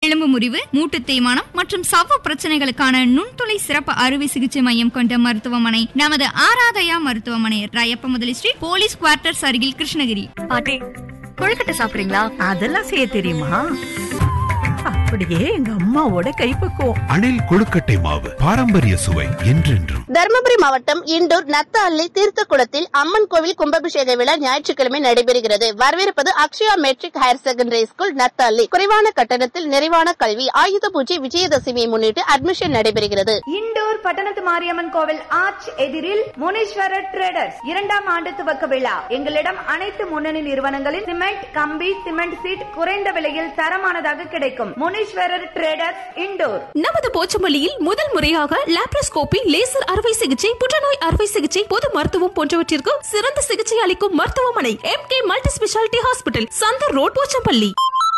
எலும்பு முறிவு மூட்டு தேய்மானம் மற்றும் சவ்வு பிரச்சனைகளுக்கான நுண்துளை சிறப்பு அறுவை சிகிச்சை மையம் கொண்ட மருத்துவமனை நமது ஆராதயா மருத்துவமனை ராயப்ப முதலி ஸ்ட்ரீட் போலீஸ் குவார்ட்டர்ஸ் அருகில் கிருஷ்ணகிரி பாட்டி கொழுக்கட்டை சாப்பிடுறீங்களா அதெல்லாம் செய்ய தெரியுமா அப்படியே எங்க அம்மாவோட கைப்பக்குவம் அணில் கொழுக்கட்டை மாவு பாரம்பரிய சுவை என்றென்றும் தருமபுரி மாவட்டம் இண்டூர் நத்தஅள்ளி தீர்த்தக்குளத்தில் அம்மன் கோவில் கும்பாபிஷேக விழா ஞாயிற்றுக்கிழமை நடைபெறுகிறது வரவேற்பது Akshaya matric higher secondary school Nathahalli குறைவான கட்டணத்தில் நிறைவான கல்வி ஆயுத பூஜை விஜயதசமியை முன்னிட்டு அட்மிஷன் நடைபெறுகிறது இண்டோர் பட்டணத்து மாரியம்மன் கோவில் ஆர்ச் எதிரில் முனீஸ்வரர் ட்ரேடர்ஸ் இரண்டாம் ஆண்டு துவக்க விழா எங்களிடம் அனைத்து முன்னணி நிறுவனங்களில் சிமெண்ட் கம்பி சிமெண்ட் சீட் குறைந்த விலையில் தரமானதாக கிடைக்கும் முனீஸ்வரர் ட்ரேடர்ஸ் இண்டோர் நமது போச்சமல்லியில் முதல் முறையாக லாப்ரோஸ்கோபி லேசர் அறுவை சிகிச்சை புற்றுநோய் அறுவை சிகிச்சை பொது மருத்துவம் போன்றவற்றிற்கு சிறந்த சிகிச்சை அளிக்கும் மருத்துவமனை M K multi speciality hospital Chandar road Pochampalli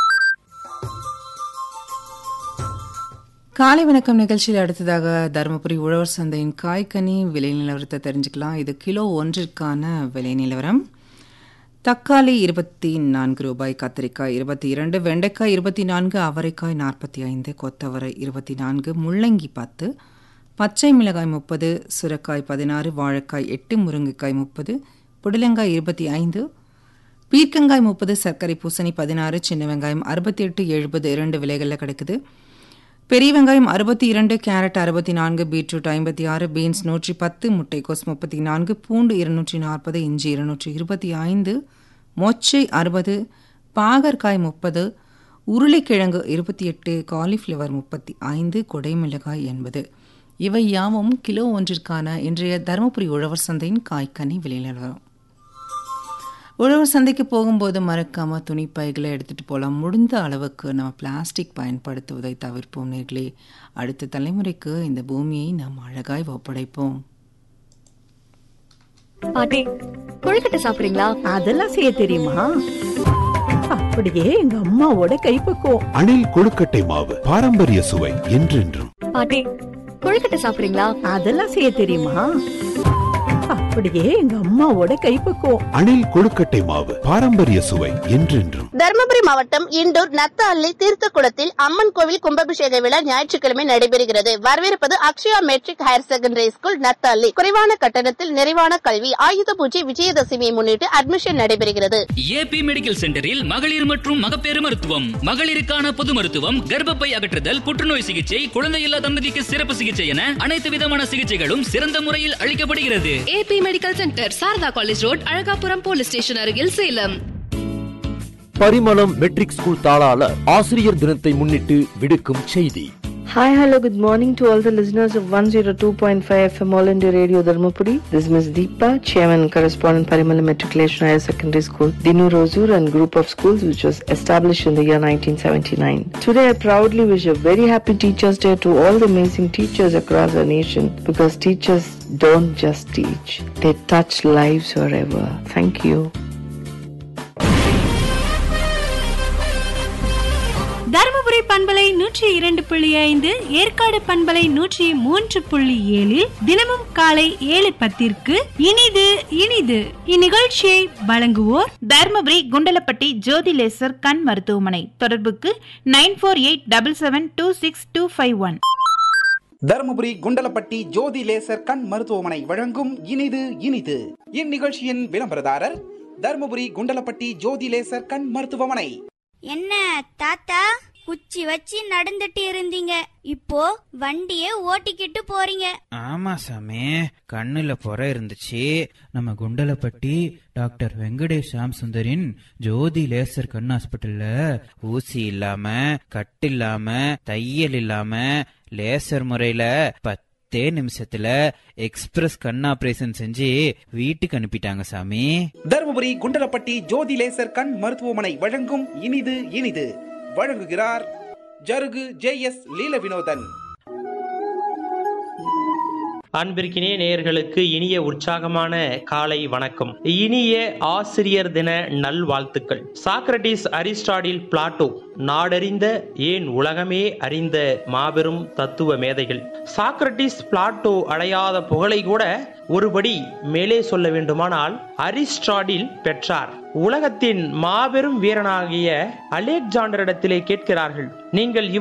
காலை வணக்கம் நிகழ்ச்சியில் அடுத்ததாக தருமபுரி உழவர் சந்தையின் காய்கனி விலை நிலவரத்தை தெரிஞ்சுக்கலாம் இது கிலோ ஒன்றிற்கான விலை நிலவரம் தக்காளி இருபத்தி நான்கு ரூபாய் கத்திரிக்காய் இருபத்தி இரண்டு வெண்டைக்காய் இருபத்தி நான்கு அவரைக்காய் நாற்பத்தி ஐந்து கொத்தவரை இருபத்தி நான்கு முள்ளங்கி பத்து பச்சை மிளகாய் முப்பது சுரக்காய் பதினாறு வாழைக்காய் எட்டு முருங்கைக்காய் முப்பது புடலங்காய் இருபத்தி ஐந்து பீர்க்கங்காய் முப்பது சர்க்கரை பூசணி பதினாறு சின்ன வெங்காயம் அறுபத்தி எட்டு எழுபது இரண்டு விலைகளில் கிடைக்குது பெரிய வெங்காயம் அறுபத்தி இரண்டு கேரட் அறுபத்தி நான்கு பீட்ரூட் ஐம்பத்தி ஆறு பீன்ஸ் நூற்றி பத்து முட்டைக்கோஸ் முப்பத்தி நான்கு பூண்டு இருநூற்றி நாற்பது இஞ்சி இருநூற்றி இருபத்தி ஐந்து மொச்சை அறுபது பாகற்காய் முப்பது உருளைக்கிழங்கு இருபத்தி எட்டு காலிஃப்ளவர் முப்பத்தி ஐந்து கொடைமிளகாய் எண்பது இவை யாவும் கிலோ ஒன்றிற்கான இன்றைய தருமபுரி உழவர் சந்தையின் காய்கனி விலையில் வரும் உழவர் சந்தைக்கு போகும்போது மறக்காம துணி பைகளை எடுத்துட்டு போகலாம் முடிந்த அளவுக்கு நம்ம பிளாஸ்டிக் பயன்படுத்துவதை தவிர்ப்போம் நேர்களே அடுத்த தலைமுறைக்கு இந்த பூமியை நாம் அழகாய் ஒப்படைப்போம் பாட்டி கொழுக்கட்டை சாப்பிடுறீங்களா அதெல்லாம் செய்ய தெரியுமா அப்படியே எங்க அம்மாவோட கைப்பக்குவம் அணில் கொழுக்கட்டை மாவு பாரம்பரிய சுவை என்றென்றும் பாட்டி கொழுக்கட்டை சாப்பிடுறீங்களா அதெல்லாம் செய்ய தெரியுமா அப்படியே எங்க அம்மாவோட கைப்பக்குவம் அணில் கொழுக்கட்டை மாவு பாரம்பரிய சுவை என்றென்றும் தருமபுரி மாவட்டம் இண்டூர் நத்தஅள்ளி தீர்த்தக்குளத்தில் அம்மன் கோவில் கும்பாபிஷேக விழா ஞாயிற்றுக்கிழமை நடைபெறுகிறது வரவேற்பது Akshaya matric higher secondary school Nathahalli குறைவான கட்டணத்தில் நிறைவான கல்வி ஆயுத பூஜை விஜயதசமியை முன்னிட்டு அட்மிஷன் நடைபெறுகிறது ஏபி மெடிக்கல் சென்டரில் மகளிர் மற்றும் மகப்பேறு மருத்துவம் மகளிருக்கான பொது மருத்துவம் கர்ப்பப்பை அகற்றுதல் புற்றுநோய் சிகிச்சை குழந்தையில்லா தம்பதிக்கு சிறப்பு சிகிச்சை என அனைத்து விதமான சிகிச்சைகளும் சிறந்த முறையில் அளிக்கப்படுகிறது AB medical centre Sarada college road Azhagapuram police station அருகில் சேலம் பரிமளம் மெட்ரிக் ஸ்கூல் தாளாளர் ஆசிரியர் தினத்தை முன்னிட்டு விடுக்கும் செய்தி Hi, hello, good morning to all the listeners of 102.5 FM All India Radio Dharmapuri. This is Ms. Deepa, Chairman and Correspondent Parimala Matriculation Higher Secondary School, Dinu Rozur and group of schools which was established in the year 1979. Today I proudly wish a very happy Teachers Day to all the amazing teachers across our nation because teachers don't just teach, they touch lives forever. Thank you. Dharmapuri பண்பலை நூற்றி இரண்டு புள்ளி ஐந்து ஏற்காடு பண்பலை நூற்றி மூன்று புள்ளி ஏழில் தினமும் காலை ஏழு பத்திற்கு இனிது இனிது இந்நிகழ்ச்சியை வழங்குவோர் தருமபுரி குண்டலப்பட்டி ஜோதி லேசர் கண் மருத்துவமனை தொடர்புக்கு nine four eight double seven two six two five one Dharmapuri Kundalapatti Jothi laser கண் மருத்துவமனை வழங்கும் இனிது இனிது இந்நிகழ்ச்சியின் விளம்பரதாரர் தருமபுரி குண்டலப்பட்டி ஜோதி லேசர் கண் மருத்துவமனை என்ன தாத்தா குச்சி வச்சு நடந்துட்டு இருந்தீங்க இப்போ வண்டிய ஓட்டிக்கிட்டு போறீங்க ஆமா சாமி கண்ணுல புற இருந்துச்சு நம்ம குண்டலப்பட்டி டாக்டர் வெங்கடேஷ் ராம் சுந்தரின் ஜோதி லேசர் கண் ஹாஸ்பிட்டல்ல ஊசி இல்லாம கட்டு இல்லாம தையல் இல்லாம லேசர் முறையில பத்தே நிமிஷத்துல எக்ஸ்பிரஸ் கண் ஆபரேஷன் செஞ்சு வீட்டுக்கு அனுப்பிட்டாங்க சாமி தருமபுரி குண்டலப்பட்டி ஜோதி லேசர் கண் மருத்துவமனை வழங்கும் இனிது இனிது வழங்குகிறார் ஜருகு ஜே எஸ் லீல வினோதன் அன்பிற்கினே நேயர்களுக்கு இனிய உற்சாகமான காலை வணக்கம் இனிய ஆசிரியர் தின நல்வாழ்த்துக்கள் சாக்ரட்டிஸ் அரிஸ்டாடில் பிளாட்டோ நாடறிந்த ஏன் உலகமே அறிந்த மாபெரும் தத்துவ மேதைகள் சாக்ரட்டிஸ் பிளாட்டோ அடையாத புகழை கூட ஒருபடி மேலே சொல்ல வேண்டுமானால் அரிஸ்டாடில் பெற்றார் உலகத்தின் மாபெரும் வீரனாகிய அலெக்சாண்டரிடத்திலே கேட்கிறார்கள் நீங்கள்